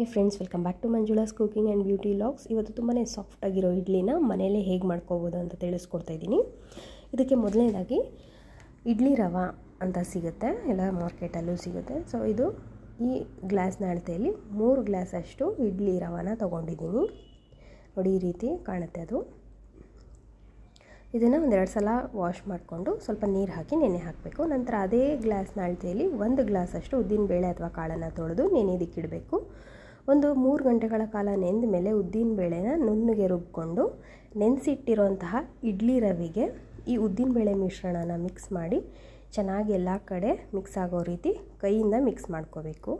hi friends welcome back to Manjula's cooking and beauty logs ಇವತ್ತು ತುಂಬಾ ಸಾಫ್ಟಾಗಿರೋ ಇಡ್ಲಿನ ಮನೆಯಲ್ಲೇ ಹೇಗೆ ಮಾಡ್ಕೋಬೋದು ಅಂತ ತಿಳಿಸ್ಕೊಡ್ತಾ ಇದ್ದೀನಿ ಇದಕ್ಕೆ ಮೊದಲನೇದಾಗಿ ಇಡ್ಲಿ ರವೆ ಅಂತ ಸಿಗುತ್ತೆ ಎಲ್ಲ ಮಾರ್ಕೆಟಲ್ಲೂ ಸಿಗುತ್ತೆ ಸೊ ಇದು ಈ ಗ್ಲಾಸ್ನ ಅಳತೆಯಲ್ಲಿ ಮೂರು ಗ್ಲಾಸ್ ಅಷ್ಟು ಇಡ್ಲಿ ರವಾನ ತೊಗೊಂಡಿದ್ದೀನಿ ನೋಡಿ ಈ ರೀತಿ ಕಾಣುತ್ತೆ ಅದು ಇದನ್ನು ಒಂದೆರಡು ಸಲ ವಾಶ್ ಮಾಡಿಕೊಂಡು ಸ್ವಲ್ಪ ನೀರು ಹಾಕಿ ನೆನೆ ಹಾಕಬೇಕು ನಂತರ ಅದೇ ಗ್ಲಾಸ್ನ ಅಳತೆಯಲ್ಲಿ ಒಂದು ಗ್ಲಾಸಷ್ಟು ಉದ್ದಿನ ಬೇಳೆ ಅಥವಾ ಕಾಳನ್ನು ತೊಳೆದು ನೆನೆಯೋದಕ್ಕಿಡಬೇಕು ಒಂದು ಮೂರು ಗಂಟೆಗಳ ಕಾಲ ನೆಂದ ಮೇಲೆ ಉದ್ದಿನ ಬೇಳೆನ ನುಣ್ಣಗೆ ರುಬ್ಕೊಂಡು ನೆನೆಸಿಟ್ಟಿರೋಂತಹ ಇಡ್ಲಿ ರವಿಗೆ ಈ ಉದ್ದಿನ ಬೇಳೆ ಮಿಶ್ರಣನ ಮಿಕ್ಸ್ ಮಾಡಿ ಚೆನ್ನಾಗಿ ಎಲ್ಲ ಕಡೆ ಮಿಕ್ಸ್ ಆಗೋ ರೀತಿ ಕೈಯಿಂದ ಮಿಕ್ಸ್ ಮಾಡ್ಕೋಬೇಕು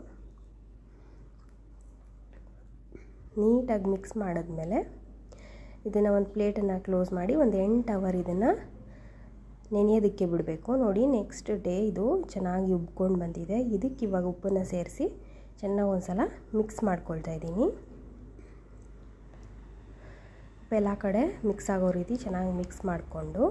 ನೀಟಾಗಿ ಮಿಕ್ಸ್ ಮಾಡಿದ್ಮೇಲೆ ಇದನ್ನು ಒಂದು ಪ್ಲೇಟನ್ನು ಕ್ಲೋಸ್ ಮಾಡಿ ಒಂದು ಎಂಟು ಅವರ್ ಇದನ್ನು ನೆನೆಯೋದಕ್ಕೆ ಬಿಡಬೇಕು ನೋಡಿ ನೆಕ್ಸ್ಟ್ ಡೇ ಇದು ಚೆನ್ನಾಗಿ ಉಬ್ಕೊಂಡು ಬಂದಿದೆ ಇದಕ್ಕೆ ಇವಾಗ ಉಪ್ಪನ್ನು ಸೇರಿಸಿ ಚೆನ್ನಾಗಿ ಒಂದು ಸಲ ಮಿಕ್ಸ್ ಮಾಡ್ಕೊಳ್ತಾ ಇದ್ದೀನಿ ಎಲ್ಲ ಕಡೆ ಮಿಕ್ಸ್ ಆಗೋ ರೀತಿ ಚೆನ್ನಾಗಿ ಮಿಕ್ಸ್ ಮಾಡಿಕೊಂಡು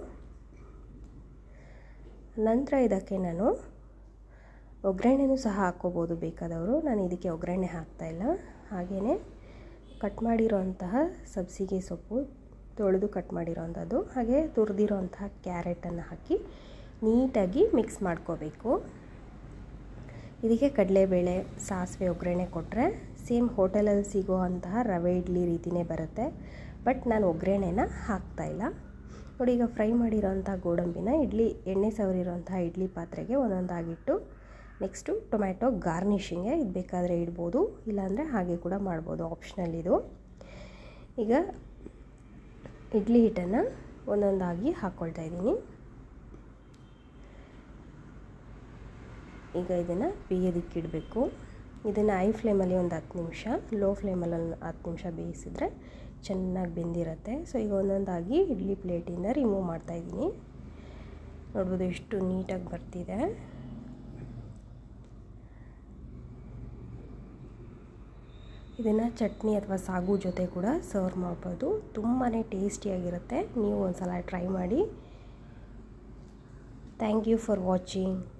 ನಂತರ ಇದಕ್ಕೆ ನಾನು ಒಗ್ಗರಣೆನೂ ಸಹ ಹಾಕ್ಕೋಬೋದು ಬೇಕಾದವರು ನಾನು ಇದಕ್ಕೆ ಒಗ್ಗರಣೆ ಹಾಕ್ತಾಯಿಲ್ಲ ಹಾಗೆಯೇ ಕಟ್ ಮಾಡಿರೋಂತಹ ಸಬ್ಸಿಗೆ ಸೊಪ್ಪು ತೊಳೆದು ಕಟ್ ಮಾಡಿರೋವಂಥದ್ದು ಹಾಗೆ ತುರಿದಿರೋಂತಹ ಕ್ಯಾರೆಟನ್ನು ಹಾಕಿ ನೀಟಾಗಿ ಮಿಕ್ಸ್ ಮಾಡ್ಕೋಬೇಕು ಇದಕ್ಕೆ ಕಡಲೆಬೇಳೆ ಸಾಸಿವೆ ಒಗ್ಗರಣೆ ಕೊಟ್ಟರೆ ಸೇಮ್ ಹೋಟೆಲಲ್ಲಿ ಸಿಗೋ ಅಂತಹ ರವೆ ಇಡ್ಲಿ ರೀತಿಯೇ ಬರುತ್ತೆ ಬಟ್ ನಾನು ಒಗ್ಗರಣೆನ ಹಾಕ್ತಾಯಿಲ್ಲ ನೋಡಿ ಈಗ ಫ್ರೈ ಮಾಡಿರೋಂಥ ಗೋಡಂಬಿನ ಇಡ್ಲಿ ಎಣ್ಣೆ ಸವರಿರೋಂತಹ ಇಡ್ಲಿ ಪಾತ್ರೆಗೆ ಒಂದೊಂದಾಗಿಟ್ಟು ನೆಕ್ಸ್ಟು ಟೊಮ್ಯಾಟೊ ಗಾರ್ನಿಷಿಂಗೆ ಇದು ಬೇಕಾದರೆ ಇಡ್ಬೋದು ಇಲ್ಲಾಂದರೆ ಹಾಗೆ ಕೂಡ ಮಾಡ್ಬೋದು ಆಪ್ಷನಲ್ ಇದು ಈಗ ಇಡ್ಲಿ ಹಿಟ್ಟನ್ನು ಒಂದೊಂದಾಗಿ ಹಾಕ್ಕೊಳ್ತಾ ಇದ್ದೀನಿ ಈಗ ಇದನ್ನು ಬೇಯೋದಕ್ಕಿಡಬೇಕು ಇದನ್ನು ಐ ಫ್ಲೇಮಲ್ಲಿ ಒಂದು ಹತ್ತು ನಿಮಿಷ ಲೋ ಫ್ಲೇಮಲ್ಲಿ ಒಂದು ಹತ್ತು ನಿಮಿಷ ಬೇಯಿಸಿದ್ರೆ ಚೆನ್ನಾಗಿ ಬೆಂದಿರುತ್ತೆ ಸೊ ಈಗ ಒಂದೊಂದಾಗಿ ಇಡ್ಲಿ ಪ್ಲೇಟಿಂದ ರಿಮೂವ್ ಮಾಡ್ತಾಯಿದ್ದೀನಿ ನೋಡ್ಬೋದು ಎಷ್ಟು ನೀಟಾಗಿ ಬರ್ತಿದೆ ಇದನ್ನು ಚಟ್ನಿ ಅಥವಾ ಸಾಗು ಜೊತೆ ಕೂಡ ಸರ್ವ್ ಮಾಡ್ಬೋದು ತುಂಬಾ ಟೇಸ್ಟಿಯಾಗಿರುತ್ತೆ ನೀವು ಒಂದು ಸಲ ಟ್ರೈ ಮಾಡಿ ಥ್ಯಾಂಕ್ ಯು ಫಾರ್ ವಾಚಿಂಗ್